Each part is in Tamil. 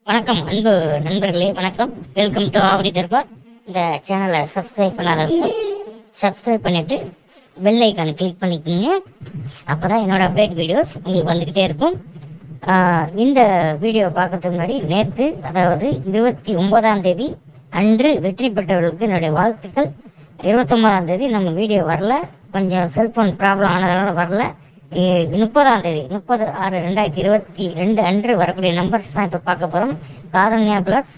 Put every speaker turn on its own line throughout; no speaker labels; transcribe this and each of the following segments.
வணக்கம் அன்பு நண்பர்களே வணக்கம் வெல்கம் டு ஆவடி தர்பார் இந்த சேனலை சப்ஸ்கிரைப் பண்ணாதவங்க சப்ஸ்கிரைப் பண்ணிட்டு பெல் ஐக்கானை கிளிக் பண்ணிக்கோங்க அப்போ தான் என்னோட அப்டேட் வீடியோஸ் உங்களுக்கு வந்துக்கிட்டே இருக்கும் ஆஹ் இந்த வீடியோ பார்க்கறதுக்கு முன்னாடி நேற்று அதாவது இருபத்தி ஒன்பதாம் தேதி அன்று வெற்றி பெற்றவர்களுக்கு என்னுடைய வாழ்த்துக்கள் இருபத்தொன்பதாம் தேதி நம்ம வீடியோ வரல கொஞ்சம் செல்ஃபோன் ப்ராப்ளம் ஆனதுனால வரல இ- முப்பதாம் தேதி முப்பது ஆறு ரெண்டாயிரத்தி இருபத்தி ரெண்டு அன்று வரக்கூடிய நம்பர்ஸ் தான் இப்போ பார்க்க போகிறோம் காரண்யா ப்ளஸ்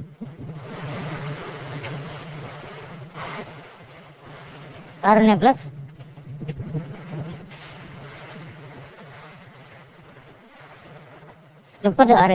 காரண்யா ப்ளஸ் முப்பது ஆறு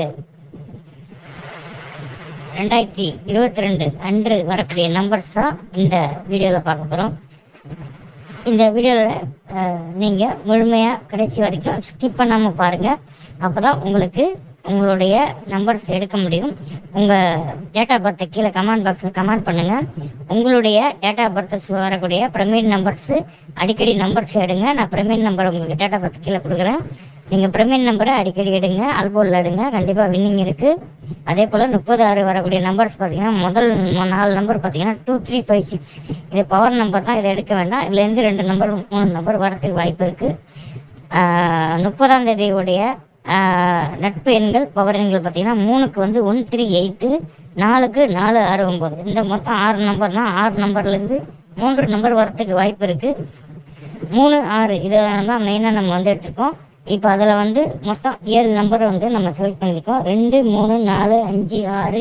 ரெண்டாயிரத்தி இருபத்தி ரெண்டு அன்று வரக்கூடிய நம்பர்ஸ் தான் இந்த வீடியோவில் பார்க்க போகிறோம் இந்த வீடியோவில் நீங்கள் முழுமையாக கடைசி வரைக்கும் ஸ்கிப் பண்ணாமல் பாருங்கள் அப்போ தான் உங்களுக்கு உங்களுடைய நம்பர்ஸ் எடுக்க முடியும் உங்கள் டேட் ஆஃப் பர்த்தை கீழே கமெண்ட் பாக்ஸில் கமெண்ட் பண்ணுங்கள் உங்களுடைய டேட் ஆஃப் பர்த் வரக்கூடிய பிரமிட் நம்பர்ஸு அடிக்கடி நம்பர்ஸ் எடுங்க நான் பிரமிட் நம்பர் உங்களுக்கு டேட் ஆஃப் பர்த் கீழே கொடுக்குறேன் நீங்கள் பிரமிட் நம்பரை அடிக்கடி எடுங்க அல்போலில் எடுங்க கண்டிப்பாக வின்னிங் இருக்குது அதே போல் முப்பது ஆறு வரக்கூடிய நம்பர்ஸ் பார்த்தீங்கன்னா முதல் மு- நாலு நம்பர் பார்த்தீங்கன்னா டூ த்ரீ ஃபைவ் சிக்ஸ் இது பவர் நம்பர் தான் இதை எடுக்க வேண்டாம் இதுலேருந்து ரெண்டு நம்பர் மூணு நம்பர் வரதுக்கு வாய்ப்பு இருக்குது முப்பதாம் தேதியுடைய ஆஹ், நட்பு எண்கள் பவர் எண்கள் பார்த்தீங்கன்னா மூணுக்கு வந்து ஒன் த்ரீ எயிட்டு நாலுக்கு நாலு ஆறு ஒம்பது இந்த மொத்தம் ஆறு நம்பர் தான் ஆறு நம்பர்லேருந்து மூன்று நம்பர் வரத்துக்கு வாய்ப்பு இருக்குது மூணு ஆறு இதெல்லாம் தான் மெயினாக நம்ம வந்து எடுத்துருக்கோம் இப்போ அதில் வந்து மொத்தம் ஏழு நம்பரை வந்து நம்ம செலக்ட் பண்ணியிருக்கோம் ரெண்டு மூணு நாலு அஞ்சு ஆறு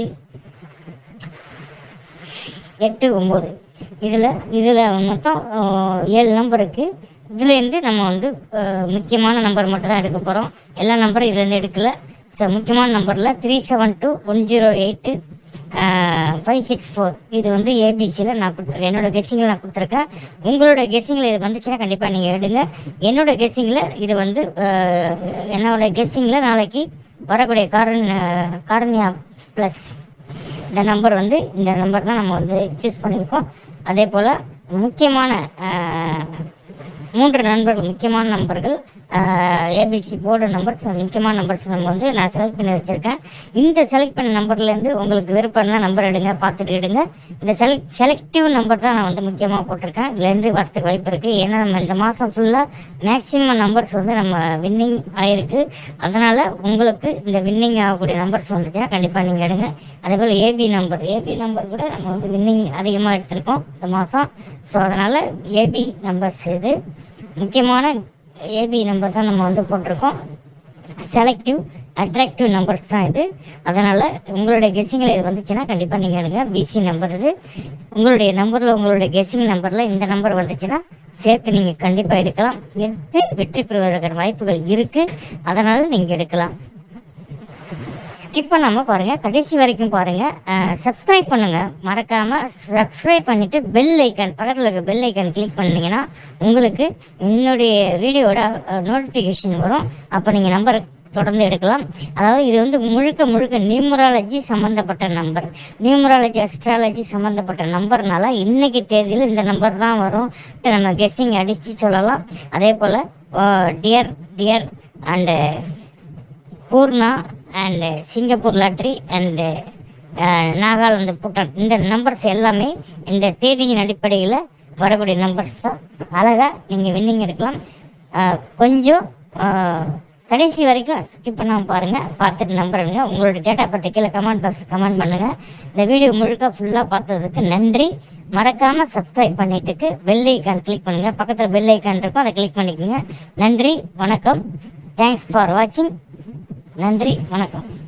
எட்டு ஒம்பது இதில் இதில் மொத்தம் அஹ், ஏழு நம்பர் இருக்குது இதுலேருந்து நம்ம வந்து அஹ், முக்கியமான நம்பர் மட்டும் தான் எடுக்க போகிறோம் எல்லா நம்பரும் இதுலேருந்து எடுக்கல ஸோ முக்கியமான நம்பரில் three seven two one zero eight five six four இது வந்து ஏபிசியில் நான் கொடுத்துருக்கேன் என்னோட கெஸ்ஸிங்கில் நான் கொடுத்துருக்கேன் உங்களோட கெஸ்ஸிங்கில் இது வந்துச்சுன்னா கண்டிப்பாக நீங்கள் எடுங்க என்னோட கெஸ்ஸிங்கில் இது வந்து அஹ், என்னோட கெஸ்ஸிங்கில் நாளைக்கு வரக்கூடிய காரண காரணியா ப்ளஸ் இந்த நம்பர் வந்து இந்த நம்பர் தான் நம்ம வந்து சூஸ் பண்ணியிருக்கோம் அதே போல் முக்கியமான ஆஹ், மூன்று நண்பர்கள் முக்கியமான நம்பர்கள் ஏபிசி போர்டு நம்பர்ஸ் முக்கியமான நம்பர்ஸ் நம்ம வந்து நான் செலக்ட் பண்ணி வச்சுருக்கேன் இந்த செலக்ட் பண்ண நம்பர்லேருந்து உங்களுக்கு விருப்பம்னா நம்பர் எடுங்க பார்த்துட்டு எடுங்க இந்த செலக்ட் செலக்டிவ் நம்பர் தான் நான் வந்து முக்கியமாக போட்டிருக்கேன் இதுலேருந்து வரத்துக்கு வாய்ப்பு இருக்குது ஏன்னா நம்ம இந்த மாதம் ஃபுல்லாக மேக்ஸிமம் நம்பர்ஸ் வந்து நம்ம வின்னிங் ஆயிருக்கு அதனால் உங்களுக்கு இந்த வின்னிங் ஆகக்கூடிய நம்பர்ஸ் வந்துச்சுன்னா கண்டிப்பாக நீங்கள் எடுங்க அதே போல் ஏபி நம்பர் ஏபி நம்பர் கூட நம்ம வந்து வின்னிங் அதிகமாக எடுத்திருக்கோம் இந்த மாதம் ஸோ அதனால் ஏபி நம்பர்ஸ் இது முக்கியமான ஏபி நம்பர் தான் நம்ம வந்து போட்டிருக்கோம் செலக்டிவ் அட்ராக்டிவ் நம்பர்ஸ் தான் இது அதனால் உங்களுடைய கெஸ்ஸிங்கில் இது வந்துச்சுன்னா கண்டிப்பாக நீங்கள் எடுங்க பிசி நம்பர் இது உங்களுடைய நம்பரில் உங்களுடைய கெஸ்ஸிங் நம்பரில் இந்த நம்பர் வந்துச்சுன்னா சேர்த்து நீங்கள் கண்டிப்பாக எடுக்கலாம் எடுத்து வெற்றி பெறுவதற்கான வாய்ப்புகள் இருக்குது அதனால் நீங்கள் எடுக்கலாம் ஸ்கிப் பண்ணாமல் பாருங்கள் கடைசி வரைக்கும் பாருங்கள் சப்ஸ்கிரைப் பண்ணுங்கள் மறக்காமல் சப்ஸ்கிரைப் பண்ணிவிட்டு பெல் ஐக்கான் பக்கத்தில் இருக்க பெல் ஐக்கான் கிளிக் பண்ணீங்கன்னா உங்களுக்கு என்னுடைய வீடியோட நோட்டிஃபிகேஷன் வரும் அப்போ நீங்கள் நம்பர் தொடர்ந்து எடுக்கலாம் அதாவது இது வந்து முழுக்க முழுக்க நியூமராலஜி சம்மந்தப்பட்ட நம்பர் நியூமராலஜி அஸ்ட்ராலஜி சம்மந்தப்பட்ட நம்பர்னால இன்னைக்கு தேதியில் இந்த நம்பர் தான் வரும் நம்ம கெஸ்ஸிங் அடித்து சொல்லலாம் அதே போல் dear dear and Purna and Singapore lottery and Nagaland Bhutan இந்த நம்பர்ஸ் எல்லாமே இந்த தேதியின் அடிப்படையில் வரக்கூடிய நம்பர்ஸ் தான் அழகாக நீங்கள் வின்னிங் எடுக்கலாம் அஹ், கொஞ்சம் அஹ், கடைசி வரைக்கும் ஸ்கிப் பண்ணாமல் பாருங்கள் பார்த்துட்டு நம்புறீங்க உங்களோட டேட்டா பற்றி கீழே கமெண்ட் பாக்ஸில் கமெண்ட் பண்ணுங்கள் இந்த வீடியோ முழுக்க ஃபுல்லாக பார்த்ததுக்கு நன்றி மறக்காமல் சப்ஸ்கிரைப் பண்ணிட்டுக்கு பெல் ஐக்கான் கிளிக் பண்ணுங்கள் பக்கத்தில் பெல் ஐக்கான் இருக்கும் அதை கிளிக் பண்ணிக்கோங்க நன்றி வணக்கம் தேங்க்ஸ் ஃபார் வாட்சிங் நன்றி வணக்கம்